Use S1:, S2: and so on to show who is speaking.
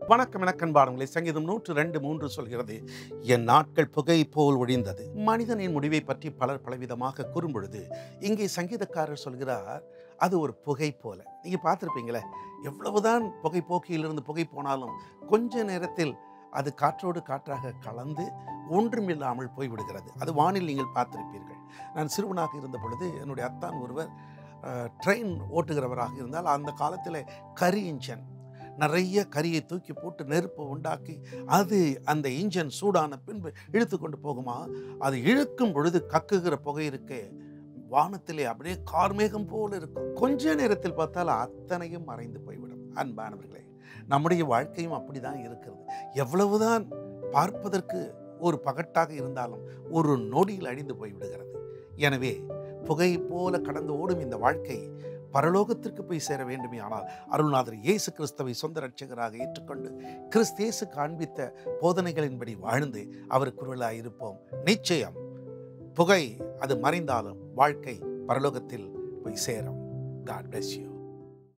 S1: வணக்கம் எனக்கன்பானவங்களே சங்கீதம் நூற்று ரெண்டு மூன்று சொல்கிறது என் நாட்கள் புகை போல் ஒழிந்தது மனிதனின் முடிவை பற்றி பலர் பலவிதமாக கூறும்பொழுது இங்கே சங்கீதக்காரர் சொல்கிறார் அது ஒரு புகை போல நீங்கள் பார்த்துருப்பீங்களே எவ்வளவுதான் புகை போக்கியிலிருந்து புகை போனாலும் கொஞ்ச நேரத்தில் அது காற்றோடு காற்றாக கலந்து ஒன்றுமில்லாமல் போய்விடுகிறது அது வானில் நீங்கள் பார்த்திருப்பீர்கள் நான் சிறுவனாக இருந்த பொழுது என்னுடைய அத்தான் ஒருவர் ட்ரெயின் ஓட்டுகிறவராக இருந்தால் அந்த காலத்தில் கரி இன்ஜன் நிறைய கரியை தூக்கி போட்டு நெருப்பை உண்டாக்கி அது அந்த இன்ஜன் சூடான பின்பு இழுத்து கொண்டு போகுமா அது இழுக்கும் பொழுது கக்குகிற புகை இருக்கே வானத்திலே அப்படியே கார்மேகம் போல் இருக்கும் கொஞ்ச நேரத்தில் பார்த்தால் அத்தனையும் மறைந்து போய்விடும் அன்பானவர்களே நம்முடைய வாழ்க்கையும் அப்படிதான் இருக்கிறது எவ்வளவுதான் பார்ப்பதற்கு ஒரு பகட்டாக இருந்தாலும் ஒரு நொடியில் அழிந்து போய்விடுகிறது எனவே புகை போல கடந்து ஓடும் இந்த வாழ்க்கை பரலோகத்திற்கு போய் சேர வேண்டுமே ஆனால் அருள்நாதர் இயேசு கிறிஸ்தவை சொந்த ரட்சகராக ஏற்றுக்கொண்டு கிறிஸ்தேசு காண்பித்த போதனைகளின்படி வாழ்ந்து அவருக்குருளாக இருப்போம் நிச்சயம் புகை அது மறைந்தாலும் வாழ்க்கை பரலோகத்தில் போய் சேரும் காட் bless you